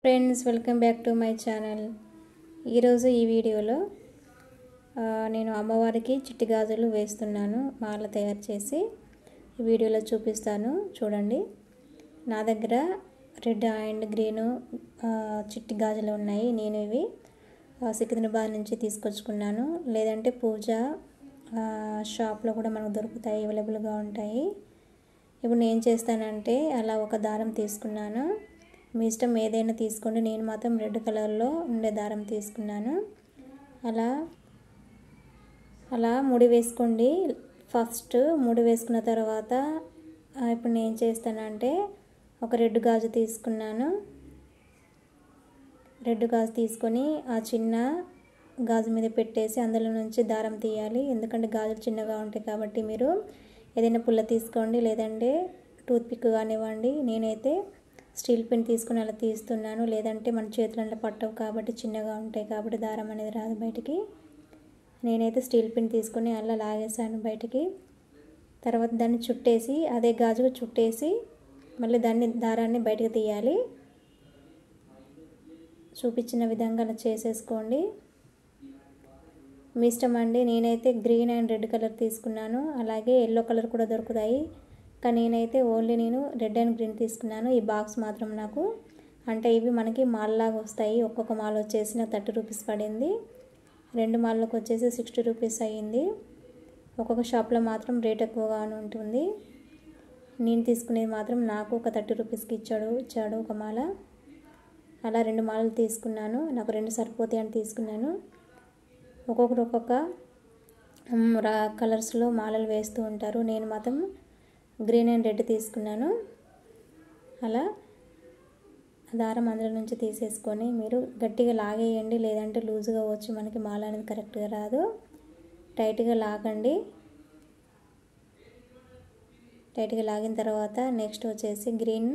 friends welcome back to my channel ఈరోజు ఈ వీడియోలో ఆ, నేను అమ్మవారికి చిట్టి గాజులు వేస్తున్నాను మాల తయారు చేసి ఈ వీడియోలో చూపిస్తాను చూడండి నా దగ్గర రెడ్ అండ్ గ్రీను ఆ, చిట్టి గాజులు ఉన్నాయి నేను ఇవి ఆ, సికింద్రాబాద్ నుంచి తీసుకొచ్చుకున్నాను లేదంటే పూజ ఆ, షాప్లో కూడా మనకు దొరుకుతాయి అవైలబుల్గా ఉంటాయి ఇప్పుడు నేను చేస్తానంటే అలా ఒక దారం తీసుకున్నాను మీ ఇష్టం ఏదైనా తీసుకోండి నేను మాత్రం రెడ్ కలర్లో ఉండే దారం తీసుకున్నాను అలా అలా ముడి వేసుకోండి ఫస్ట్ ముడి వేసుకున్న తర్వాత ఆ, ఇప్పుడు నేను చేస్తానంటే ఒక రెడ్ గాజు తీసుకున్నాను రెడ్ గాజు తీసుకొని ఆ చిన్న గాజు మీద పెట్టేసి అందులో నుంచి దారం తీయాలి ఎందుకంటే గాజులు చిన్నగా ఉంటాయి కాబట్టి మీరు ఏదైనా పుల్ల తీసుకోండి లేదంటే టూత్ పిక్ కానివ్వండి నేనైతే స్టీల్ పిన్ తీసుకుని అలా తీస్తున్నాను లేదంటే మన చేతులలో పట్టవు కాబట్టి చిన్నగా ఉంటాయి కాబట్టి దారం అనేది రాదు బయటికి నేనైతే స్టీల్ పిన్ తీసుకొని అలా లాగేసాను బయటికి తర్వాత దాన్ని చుట్టేసి అదే గాజుకు చుట్టేసి మళ్ళీ దాన్ని దారాన్ని బయటకు తీయాలి చూపించిన విధంగా అలా చేసేసుకోండి మీ ఇష్టం అండి నేనైతే గ్రీన్ అండ్ రెడ్ కలర్ తీసుకున్నాను అలాగే ఎల్లో కలర్ కూడా దొరుకుతాయి కానీ నేనైతే ఓన్లీ నేను రెడ్ అండ్ గ్రీన్ తీసుకున్నాను ఈ బాక్స్ మాత్రం నాకు అంటే ఇవి మనకి మాల్లాగా వస్తాయి ఒక్కొక్క మాల్ వచ్చేసి నాకు థర్టీ రూపీస్ పడింది రెండు మాల్లకు వచ్చేసి సిక్స్టీ రూపీస్ అయ్యింది ఒక్కొక్క షాప్లో మాత్రం రేట్ ఎక్కువగా ఉంటుంది నేను తీసుకునేది మాత్రం నాకు ఒక థర్టీ రూపీస్కి ఇచ్చాడు ఇచ్చాడు ఒక మాల అలా రెండు మాలలు తీసుకున్నాను నాకు రెండు సరిపోతాయి అని తీసుకున్నాను ఒక్కొక్కరు ఒక్కొక్క మ్, రా కలర్స్లో మాలలు వేస్తూ ఉంటారు నేను మాత్రం గ్రీన్ అండ్ రెడ్ తీసుకున్నాను అలా దారం అందులో నుంచి తీసేసుకొని మీరు గట్టిగా లాగేయండి లేదంటే లూజుగా వచ్చి మనకి మాల అనేది కరెక్ట్గా రాదు టైట్గా లాగండి టైట్గా లాగిన తర్వాత నెక్స్ట్ వచ్చేసి గ్రీన్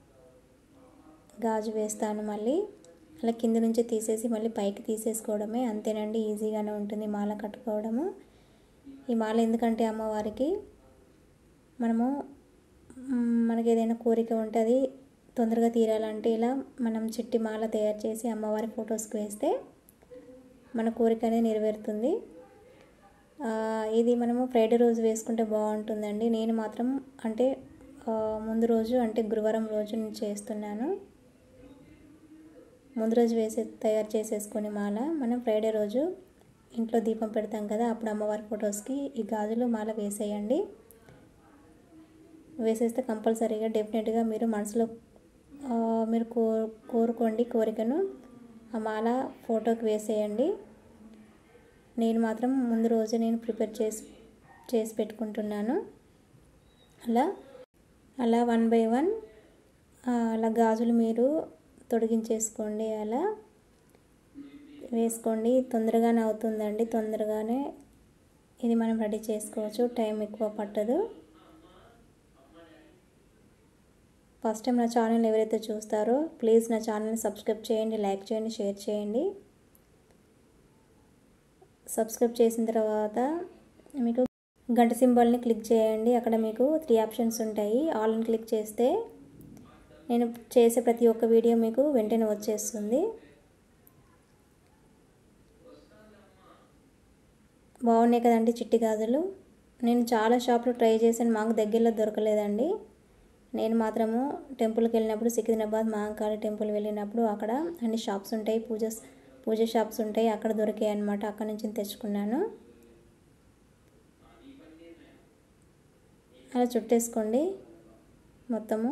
గాజు వేస్తాను మళ్ళీ అలా కింద నుంచి తీసేసి మళ్ళీ పైకి తీసేసుకోవడమే అంతేనండి ఈజీగానే ఉంటుంది మాల కట్టుకోవడము ఈ మాల ఎందుకంటే అమ్మవారికి మనము మ్, మనకి ఏదైనా కోరిక ఉంటుంది తొందరగా తీరాలంటే ఇలా మనం చిట్టి మాల తయారు చేసి అమ్మవారి ఫొటోస్కి వేస్తే మన కోరిక అనేది నెరవేరుతుంది ఆ, ఇది మనము ఫ్రైడే రోజు వేసుకుంటే బాగుంటుందండి నేను మాత్రం అంటే ఆ, ముందు రోజు అంటే గురువారం రోజు నేను చేస్తున్నాను ముందు రోజు వేసే తయారు చేసేసుకొని మాల మనం ఫ్రైడే రోజు ఇంట్లో దీపం పెడతాం కదా అప్పుడు అమ్మవారి ఫొటోస్కి ఈ గాజులు మాల వేసేయండి వేసేస్తే కంపల్సరీగా డెఫినెట్గా మీరు మనసులో ఆ, మీరు కో కోరుకోండి కోరికను ఆ మాల ఫోటోకి వేసేయండి నేను మాత్రం ముందు రోజు నేను ప్రిపేర్ చేసి చేసి పెట్టుకుంటున్నాను అలా అలా వన్ బై వన్ అలా గాజులు మీరు తొడిగించేసుకోండి అలా వేసుకోండి తొందరగానే అవుతుందండి తొందరగానే ఇది మనం రెడీ చేసుకోవచ్చు టైం ఎక్కువ పట్టదు ఫస్ట్ టైం నా ఛానల్ ఎవరైతే చూస్తారో ప్లీజ్ నా ఛానల్ని సబ్స్క్రైబ్ చేయండి లైక్ చేయండి షేర్ చేయండి సబ్స్క్రైబ్ చేసిన తర్వాత మీకు గంట సింబల్ని క్లిక్ చేయండి అక్కడ మీకు త్రీ ఆప్షన్స్ ఉంటాయి ఆల్ అని క్లిక్ చేస్తే నేను చేసే ప్రతి ఒక్క వీడియో మీకు వెంటనే వచ్చేస్తుంది బాగున్నాయి కదండి చిట్టి గాజులు నేను చాలా షాప్లో ట్రై చేశాను మాకు దగ్గరలో దొరకలేదండి నేను మాత్రము టెంపుల్కి వెళ్ళినప్పుడు సికింద్రాబాద్ మహాకాళి టెంపుల్ వెళ్ళినప్పుడు అక్కడ అన్ని షాప్స్ ఉంటాయి పూజ పూజ షాప్స్ ఉంటాయి అక్కడ దొరికాయి అనమాట అక్కడ నుంచి తెచ్చుకున్నాను అలా చుట్టేసుకోండి మొత్తము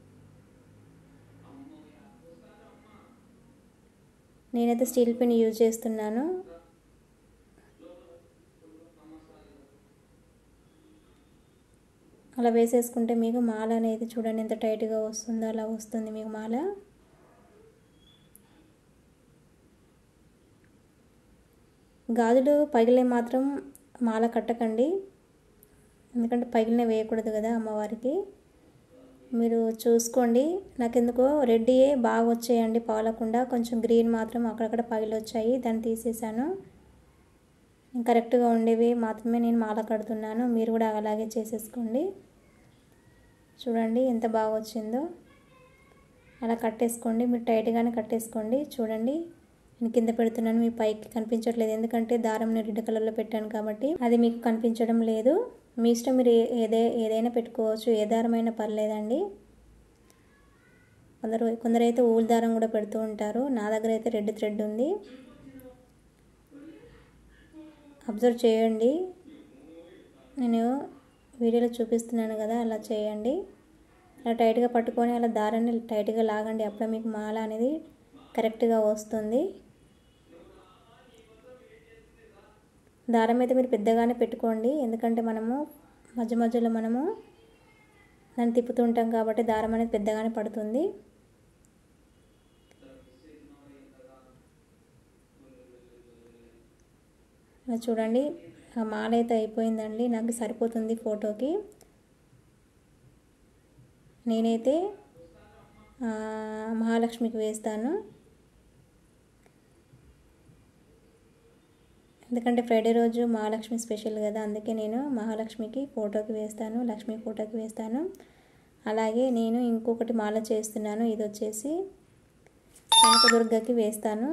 నేనైతే స్టీల్ పిన్ యూజ్ చేస్తున్నాను అలా వేసేసుకుంటే మీకు మాల అనేది చూడండి ఎంత టైట్గా వస్తుందో అలా వస్తుంది మీకు మాల గాజులు పగిలే మాత్రం మాల కట్టకండి ఎందుకంటే పగిలిన వేయకూడదు కదా అమ్మవారికి మీరు చూసుకోండి నాకెందుకో రెడ్డియే బాగా వచ్చాయండి పగలకుండా కొంచెం గ్రీన్ మాత్రం అక్కడక్కడ పగిలి వచ్చాయి దాన్ని తీసేసాను కరెక్ట్గా ఉండేవి మాత్రమే నేను మాల కడుతున్నాను మీరు కూడా అలాగే చేసేసుకోండి చూడండి ఎంత బాగా వచ్చిందో అలా కట్టేసుకోండి మీరు టైట్గానే కట్టేసుకోండి చూడండి నేను కింద పెడుతున్నాను మీ పైకి కనిపించట్లేదు ఎందుకంటే దారం నేను రెడ్ కలర్లో పెట్టాను కాబట్టి అది మీకు కనిపించడం లేదు మీ ఇష్టం మీరు ఏదే ఏదైనా పెట్టుకోవచ్చు ఏ దారమైనా పర్లేదండి కొందరు కొందరైతే ఊల్ దారం కూడా పెడుతూ ఉంటారు నా దగ్గర అయితే రెడ్ థ్రెడ్ ఉంది అబ్జర్వ్ చేయండి నేను వీడియోలో చూపిస్తున్నాను కదా అలా చేయండి అలా టైట్గా పట్టుకొని అలా దారాన్ని టైట్గా లాగండి అప్పుడు మీకు మాల అనేది కరెక్ట్గా వస్తుంది దారం అయితే మీరు పెద్దగానే పెట్టుకోండి ఎందుకంటే మనము మధ్య మధ్యలో మనము దాన్ని తిప్పుతూ ఉంటాం కాబట్టి దారం అనేది పెద్దగానే పడుతుంది చూడండి ఆ మాల అయితే అయిపోయిందండి నాకు సరిపోతుంది ఫోటోకి నేనైతే మహాలక్ష్మికి వేస్తాను ఎందుకంటే ఫ్రైడే రోజు మహాలక్ష్మి స్పెషల్ కదా అందుకే నేను మహాలక్ష్మికి ఫోటోకి వేస్తాను లక్ష్మి ఫోటోకి వేస్తాను అలాగే నేను ఇంకొకటి మాల చేస్తున్నాను ఇది వచ్చేసి కనకదుర్గకి వేస్తాను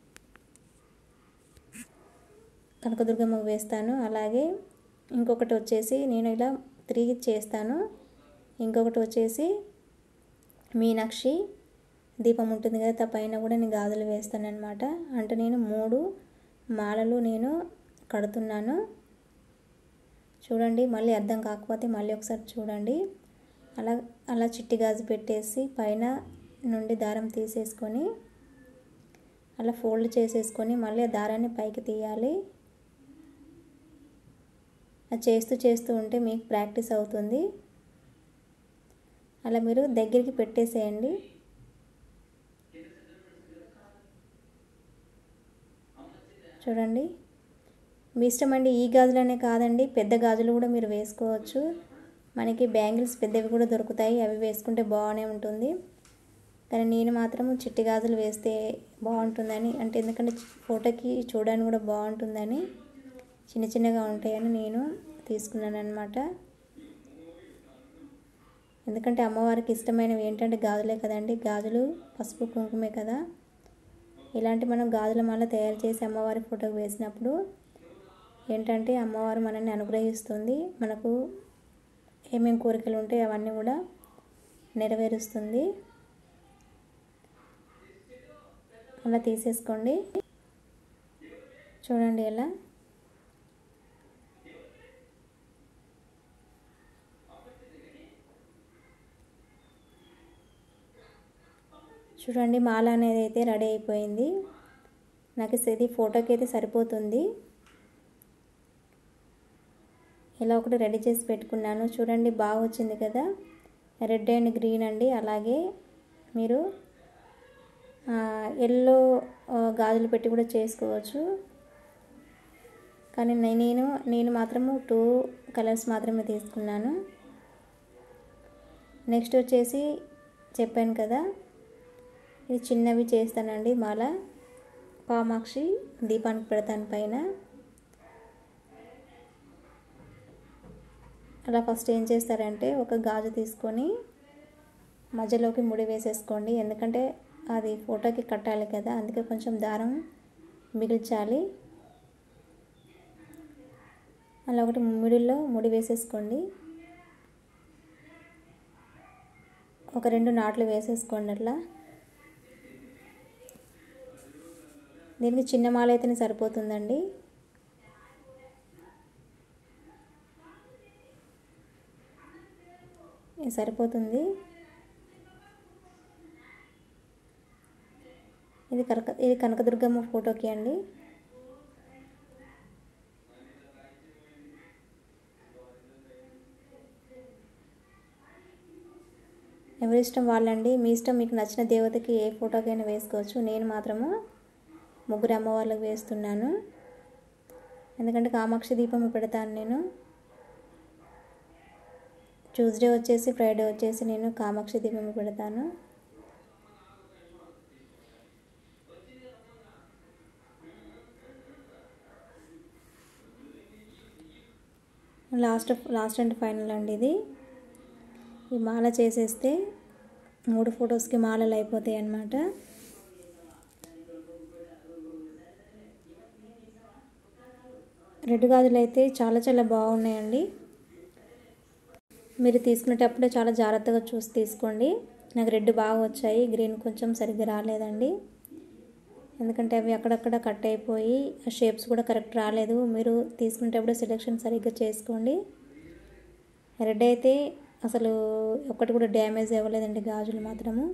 కనకదుర్గమ్మకి వేస్తాను అలాగే ఇంకొకటి వచ్చేసి నేను ఇలా తిరిగి చేస్తాను ఇంకొకటి వచ్చేసి మీనాక్షి దీపం ఉంటుంది కదా పైన కూడా నేను గాజులు వేస్తాను అనమాట అంటే నేను మూడు మాలలు నేను కడుతున్నాను చూడండి మళ్ళీ అర్థం కాకపోతే మళ్ళీ ఒకసారి చూడండి అలా అలా చిట్టి గాజు పెట్టేసి పైన నుండి దారం తీసేసుకొని అలా ఫోల్డ్ చేసేసుకొని మళ్ళీ ఆ దారాన్ని పైకి తీయాలి అది చేస్తూ చేస్తూ ఉంటే మీకు ప్రాక్టీస్ అవుతుంది అలా మీరు దగ్గరికి పెట్టేసేయండి చూడండి మీ ఇష్టం అండి ఈ గాజులనే కాదండి పెద్ద గాజులు కూడా మీరు వేసుకోవచ్చు మనకి బ్యాంగిల్స్ పెద్దవి కూడా దొరుకుతాయి అవి వేసుకుంటే బాగానే ఉంటుంది కానీ నేను మాత్రం చిట్టి గాజులు వేస్తే బాగుంటుందని అంటే ఎందుకంటే ఫోటోకి చూడడానికి కూడా బాగుంటుందని చిన్న చిన్నగా ఉంటాయని నేను తీసుకున్నాను అనమాట ఎందుకంటే అమ్మవారికి ఇష్టమైనవి ఏంటంటే గాజులే కదండి గాజులు పసుపు కుంకుమే కదా ఇలాంటి మనం గాజుల మాల తయారు చేసి అమ్మవారి ఫోటోకి వేసినప్పుడు ఏంటంటే అమ్మవారు మనల్ని అనుగ్రహిస్తుంది మనకు ఏమేమి కోరికలు ఉంటాయి అవన్నీ కూడా నెరవేరుస్తుంది అలా తీసేసుకోండి చూడండి ఎలా చూడండి మాల అనేది అయితే రెడీ అయిపోయింది నాకు ఇది ఫోటోకి అయితే సరిపోతుంది ఇలా ఒకటి రెడీ చేసి పెట్టుకున్నాను చూడండి బాగా వచ్చింది కదా రెడ్ అండ్ గ్రీన్ అండి అలాగే మీరు ఎల్లో గాజులు పెట్టి కూడా చేసుకోవచ్చు కానీ నేను నేను మాత్రము టూ కలర్స్ మాత్రమే తీసుకున్నాను నెక్స్ట్ వచ్చేసి చెప్పాను కదా ఇది చిన్నవి చేస్తానండి మాల కామాక్షి దీపానికి పెడతాను పైన అలా ఫస్ట్ ఏం చేస్తారంటే ఒక గాజు తీసుకొని మధ్యలోకి ముడి వేసేసుకోండి ఎందుకంటే అది ఫోటోకి కట్టాలి కదా అందుకే కొంచెం దారం మిగిల్చాలి అలా ఒకటి మిడిల్లో ముడి వేసేసుకోండి ఒక రెండు నాట్లు వేసేసుకోండి అట్లా దీనికి చిన్న మాల అయితేనే సరిపోతుందండి సరిపోతుంది ఇది కనక ఇది కనకదుర్గమ్మ ఫోటోకి అండి ఎవరి ఇష్టం వాళ్ళండి మీ ఇష్టం మీకు నచ్చిన దేవతకి ఏ ఫోటోకైనా వేసుకోవచ్చు నేను మాత్రము ముగ్గురు అమ్మవార్లకు వేస్తున్నాను ఎందుకంటే కామాక్షి దీపం పెడతాను నేను ట్యూస్డే వచ్చేసి ఫ్రైడే వచ్చేసి నేను కామాక్షి దీపం పెడతాను లాస్ట్ లాస్ట్ అండ్ ఫైనల్ అండి ఇది ఈ మాల చేసేస్తే మూడు ఫొటోస్కి మాలలు అయిపోతాయి అన్నమాట రెడ్ గాజులు అయితే చాలా చాలా బాగున్నాయండి మీరు తీసుకునేటప్పుడే చాలా జాగ్రత్తగా చూసి తీసుకోండి నాకు రెడ్ బాగా వచ్చాయి గ్రీన్ కొంచెం సరిగ్గా రాలేదండి ఎందుకంటే అవి అక్కడక్కడ కట్ అయిపోయి ఆ షేప్స్ కూడా కరెక్ట్ రాలేదు మీరు తీసుకునేటప్పుడు సెలెక్షన్ సరిగ్గా చేసుకోండి రెడ్ అయితే అసలు ఒక్కటి కూడా డ్యామేజ్ అవ్వలేదండి గాజులు మాత్రము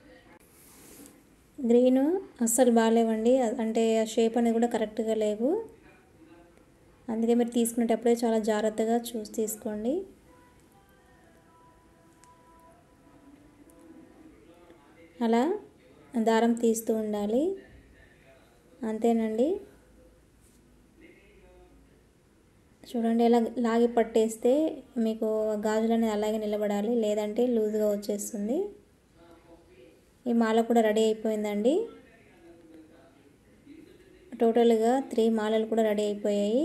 గ్రీన్ అస్సలు బాగాలేవండి అంటే ఆ షేప్ అనేది కూడా కరెక్ట్గా లేవు అందుకే మీరు తీసుకునేటప్పుడే చాలా జాగ్రత్తగా చూసి తీసుకోండి అలా దారం తీస్తూ ఉండాలి అంతేనండి చూడండి ఎలా లాగి పట్టేస్తే మీకు గాజులు అనేది అలాగే నిలబడాలి లేదంటే లూజ్గా వచ్చేస్తుంది ఈ మాల కూడా రెడీ అయిపోయిందండి టోటల్గా త్రీ మాలలు కూడా రెడీ అయిపోయాయి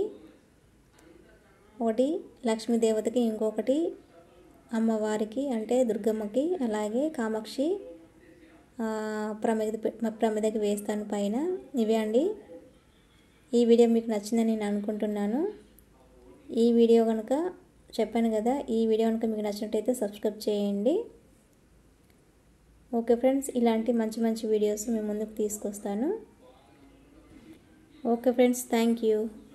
ఒకటి లక్ష్మీదేవతకి ఇంకొకటి అమ్మవారికి అంటే దుర్గమ్మకి అలాగే కామాక్షి ప్రమిద ప్రమిదకి వేస్తాను పైన ఇవే అండి ఈ వీడియో మీకు నచ్చిందని నేను అనుకుంటున్నాను ఈ వీడియో కనుక చెప్పాను కదా ఈ వీడియో కనుక మీకు నచ్చినట్టయితే సబ్స్క్రైబ్ చేయండి ఓకే ఫ్రెండ్స్ ఇలాంటి మంచి మంచి వీడియోస్ మీ ముందుకు తీసుకొస్తాను ఓకే ఫ్రెండ్స్ థ్యాంక్ యూ